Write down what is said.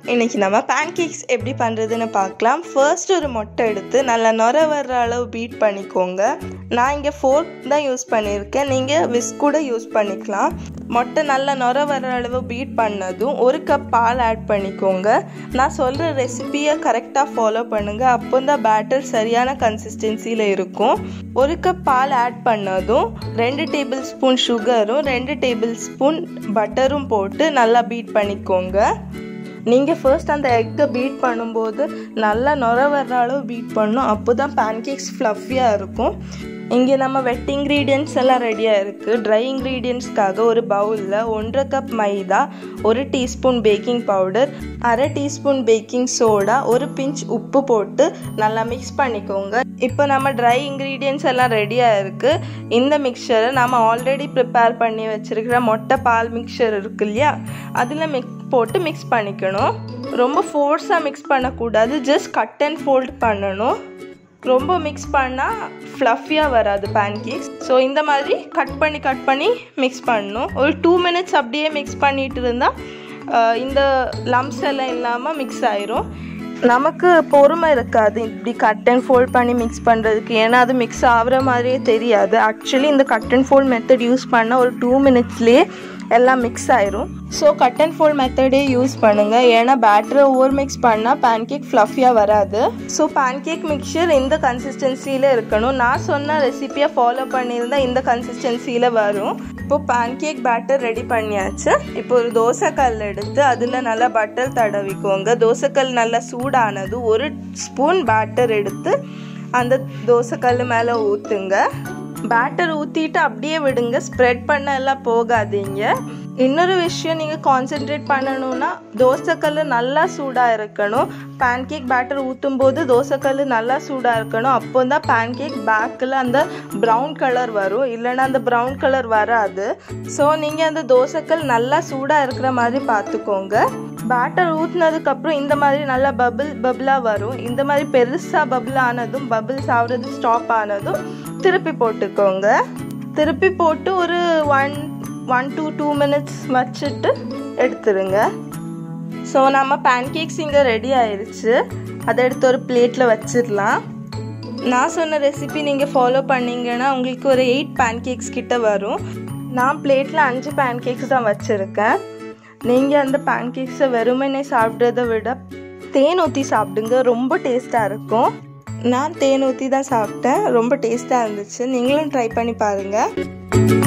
இன்றைக்கி நம்ம பேன்கேக்ஸ் எப்படி பண்ணுறதுன்னு பார்க்கலாம் ஃபர்ஸ்ட் ஒரு மொட்டை எடுத்து நல்லா நுர வர்ற அளவு பீட் பண்ணிக்கோங்க நான் இங்கே ஃபோர்க் தான் யூஸ் பண்ணியிருக்கேன் நீங்கள் விஸ்க் கூட யூஸ் பண்ணிக்கலாம் மொட்டை நல்லா நுர வர்ற அளவு பீட் பண்ணதும் ஒரு கப் பால் ஆட் பண்ணிக்கோங்க நான் சொல்கிற ரெசிபியை கரெக்டாக ஃபாலோ பண்ணுங்கள் அப்போ தான் பேட்டர் சரியான கன்சிஸ்டன்சியில் இருக்கும் ஒரு கப் பால் ஆட் பண்ணதும் ரெண்டு டேபிள் ஸ்பூன் சுகரும் ரெண்டு டேபிள் ஸ்பூன் பட்டரும் போட்டு நல்லா பீட் பண்ணிக்கோங்க நீங்கள் ஃபர்ஸ்ட் அந்த எக்கை பீட் பண்ணும்போது நல்லா நுர வர்ற அளவு பீட் பண்ணணும் அப்போ தான் பேன்கேக்ஸ் ஃப்ளஃபியாக இருக்கும் இங்கே நம்ம வெட் இன்க்ரீடியன்ட்ஸ் எல்லாம் ரெடியாக இருக்குது ட்ரை இன்க்ரீடியன்ட்ஸ்க்காக ஒரு பவுலில் ஒன்றரை கப் மைதா ஒரு டீஸ்பூன் பேக்கிங் பவுடர் அரை டீஸ்பூன் பேக்கிங் சோடா ஒரு பிஞ்ச் உப்பு போட்டு நல்லா மிக்ஸ் பண்ணிக்கோங்க இப்போ நம்ம ட்ரை இன்க்ரீடியன்ட்ஸ் எல்லாம் ரெடியாக இருக்குது இந்த மிக்சரை நம்ம ஆல்ரெடி ப்ரிப்பேர் பண்ணி வச்சுருக்கிற மொட்டை பால் மிக்சர் இருக்கு இல்லையா அதில் மிக் போட்டு மிக்ஸ் பண்ணிக்கணும் ரொம்ப ஃபோர்ஸாக மிக்ஸ் பண்ணக்கூடாது ஜஸ்ட் கட் அண்ட் ஃபோல்ட் பண்ணணும் ரொம்ப மிக்ஸ் பண்ணால் ஃப்ளஃபியாக வராது பேன்கேக்ஸ் ஸோ இந்த மாதிரி கட் பண்ணி கட் பண்ணி மிக்ஸ் பண்ணணும் ஒரு டூ மினிட்ஸ் அப்படியே மிக்ஸ் பண்ணிட்டு இருந்தால் இந்த லம்ஸ் எல்லாம் இல்லாமல் மிக்ஸ் ஆயிரும் நமக்கு பொறுமை இருக்காது இப்படி கட் அண்ட் ஃபோல்ட் பண்ணி மிக்ஸ் பண்ணுறதுக்கு ஏன்னா அது மிக்ஸ் ஆகிற மாதிரியே தெரியாது ஆக்சுவலி இந்த cut and fold method use பண்ணால் ஒரு டூ மினிட்ஸ்லேயே எல்லாம் மிக்ஸ் ஆயிரும் ஸோ கட் அண்ட் ஃபோல்ட் மெத்தடே யூஸ் பண்ணுங்கள் ஏன்னா பேட்டரை ஓவர் மிக்ஸ் பண்ணால் பேன்கேக் ஃப்ளஃபியாக வராது ஸோ பேன்கேக் மிக்சர் இந்த கன்சிஸ்டன்சியில் இருக்கணும் நான் சொன்ன ரெசிபியை ஃபாலோ பண்ணியிருந்தால் இந்த கன்சிஸ்டன்சியில் வரும் இப்போ பேன்கேக் பேட்டர் ரெடி பண்ணியாச்சு இப்போ ஒரு தோசைக்கல் எடுத்து அதில் நல்லா பட்டர் தடவிக்கோங்க தோசைக்கல் நல்லா சூடானது ஒரு ஸ்பூன் பேட்டர் எடுத்து அந்த தோசைக்கல் மேலே ஊற்றுங்க பேட்டர் ஊற்றிட்டு அப்படியே விடுங்க ஸ்ப்ரெட் பண்ண எல்லாம் போகாதீங்க இன்னொரு விஷயம் நீங்கள் கான்சென்ட்ரேட் பண்ணணும்னா தோசைக்கல் நல்லா சூடாக இருக்கணும் பேன்கேக் பேட்டர் ஊற்றும் போது தோசைக்கல் நல்லா சூடாக இருக்கணும் அப்போ தான் பேன்கேக் பேக்கில் அந்த ப்ரௌன் கலர் வரும் இல்லைன்னா அந்த ப்ரௌன் கலர் வராது ஸோ நீங்கள் அந்த தோசைக்கல் நல்லா சூடாக இருக்கிற மாதிரி பார்த்துக்கோங்க பேட்டர் ஊற்றுனதுக்கப்புறம் இந்த மாதிரி நல்லா பபிள் பபிளாக வரும் இந்த மாதிரி பெருசாக பபிள் ஆனதும் பபிள்ஸ் ஆகுறது ஸ்டாப் ஆனதும் திருப்பி போட்டுக்கோங்க திருப்பி போட்டு ஒரு one one to two minutes வச்சுட்டு எடுத்துருங்க ஸோ நம்ம பேன்கேக்ஸ் இங்கே ரெடி ஆயிடுச்சு அதை எடுத்து ஒரு பிளேட்டில் வச்சிடலாம் நான் சொன்ன ரெசிபி நீங்கள் ஃபாலோ பண்ணிங்கன்னா உங்களுக்கு ஒரு எயிட் பேன்கேக்ஸ் கிட்ட வரும் நான் பிளேட்டில் அஞ்சு பேன்கேக்ஸ் தான் வச்சுருக்கேன் நீங்கள் அந்த பேன்கேக்ஸை வெறுமனே சாப்பிட்றத விட தேன் ஊற்றி சாப்பிடுங்க ரொம்ப டேஸ்ட்டாக இருக்கும் நான் தேன் ஊற்றி தான் சாப்பிட்டேன் ரொம்ப டேஸ்ட்டாக இருந்துச்சு நீங்களும் ட்ரை பண்ணி பாருங்கள்